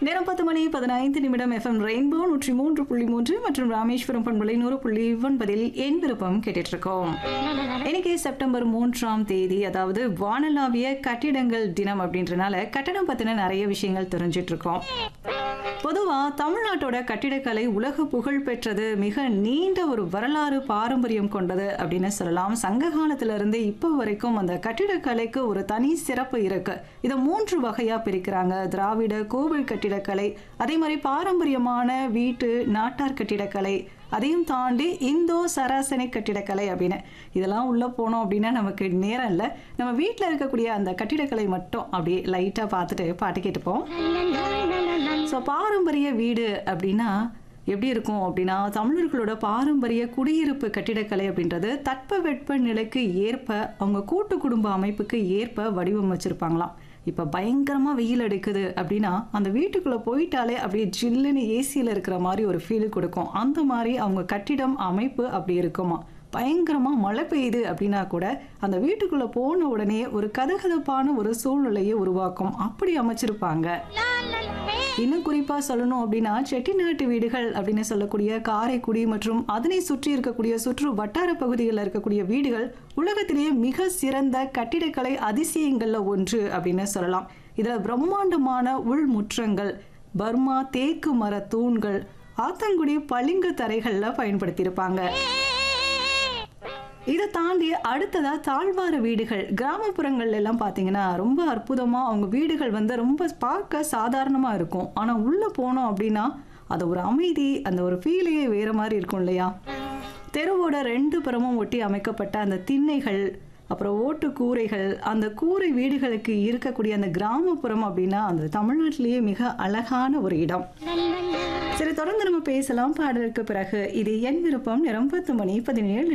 நேரம் பத்து மணி பதினைந்து நிமிடம் எஃப்எம் ரெயின்போ நூற்றி மூன்று புள்ளி மூன்று மற்றும் ராமேஸ்வரம் பண்பலை நூறு புள்ளி ஒன்பதில் என் விருப்பம் கேட்டுட்டு இருக்கோம் இன்னைக்கு செப்டம்பர் மூன்றாம் தேதி அதாவது வானளாவிய கட்டிடங்கள் தினம் அப்படின்றனால கட்டடம் பத்தின நிறைய விஷயங்கள் தெரிஞ்சிட்டு இருக்கோம் பொதுவா தமிழ்நாட்டோட கட்டிடக்கலை உலக புகழ் பெற்றது மிக நீண்ட ஒரு வரலாறு பாரம்பரியம் கொண்டது அப்படின்னு சொல்லலாம் சங்க காலத்துல இருந்து இப்போ வரைக்கும் அந்த கட்டிடக்கலைக்கு ஒரு தனி சிறப்பு இருக்கு இதை மூன்று வகையா பிரிக்கிறாங்க திராவிட கோவில் கட்டிடக்கலை அதே மாதிரி பாரம்பரியமான வீட்டு நாட்டார் கட்டிடக்கலை அதையும் தாண்டி இந்தோ சராசனை கட்டிடக்கலை அப்படின்னு இதெல்லாம் உள்ள போனோம் அப்படின்னா நமக்கு நேரம் இல்லை நம்ம வீட்டில் இருக்கக்கூடிய அந்த கட்டிடக்கலை மட்டும் அப்படியே லைட்டாக பார்த்துட்டு பாட்டு கேட்டுப்போம் ஸோ பாரம்பரிய வீடு அப்படின்னா எப்படி இருக்கும் அப்படின்னா தமிழர்களோட பாரம்பரிய குடியிருப்பு கட்டிடக்கலை அப்படின்றது தட்பவெட்ப நிலைக்கு ஏற்ப அவங்க கூட்டு குடும்ப அமைப்புக்கு ஏற்ப வடிவமைச்சிருப்பாங்களாம் இப்போ பயங்கரமாக வெயில் அடிக்குது அப்படின்னா அந்த வீட்டுக்குள்ளே போயிட்டாலே அப்படியே ஜில்லுன்னு ஏசியில் இருக்கிற மாதிரி ஒரு ஃபீல் கொடுக்கும் அந்த மாதிரி அவங்க கட்டிடம் அமைப்பு அப்படி இருக்குமா பயங்கரமாக மழை பெய்யுது அப்படின்னா கூட அந்த வீட்டுக்குள்ளே போன உடனே ஒரு கதகதப்பான ஒரு சூழ்நிலையை உருவாக்கும் அப்படி அமைச்சிருப்பாங்க இன்னும் குறிப்பாக சொல்லணும் அப்படின்னா செட்டிநாட்டு வீடுகள் அப்படின்னு சொல்லக்கூடிய காரைக்குடி மற்றும் அதனை சுற்றி இருக்கக்கூடிய சுற்று வட்டார பகுதிகளில் இருக்கக்கூடிய வீடுகள் உலகத்திலேயே மிக சிறந்த கட்டிடக்கலை அதிசயங்களில் ஒன்று அப்படின்னு சொல்லலாம் இதில் பிரம்மாண்டமான உள்முற்றங்கள் பர்மா தேக்கு மர தூண்கள் ஆத்தங்குடி பளிங்கு தரைகளில் பயன்படுத்தியிருப்பாங்க இதை தாண்டி அடுத்ததா தாழ்வார வீடுகள் கிராமப்புறங்கள்ல எல்லாம் பார்த்தீங்கன்னா ரொம்ப அற்புதமா அவங்க வீடுகள் வந்து ரொம்ப பார்க்க சாதாரணமா இருக்கும் ஆனா உள்ள போனோம் அப்படின்னா அது ஒரு அமைதி அந்த ஒரு ஃபீலே வேற மாதிரி இருக்கும் இல்லையா தெருவோட ரெண்டு புறமும் ஒட்டி அமைக்கப்பட்ட அந்த திண்ணைகள் அப்புறம் ஓட்டு கூரைகள் அந்த கூரை வீடுகளுக்கு இருக்கக்கூடிய அந்த கிராமப்புறம் அப்படின்னா அந்த தமிழ்நாட்டிலேயே மிக அழகான ஒரு இடம் சரி தொடர்ந்து நம்ம பேசலாம் பாடலுக்கு பிறகு இது என் விருப்பம் நிறம் பத்து மணி பதினேழு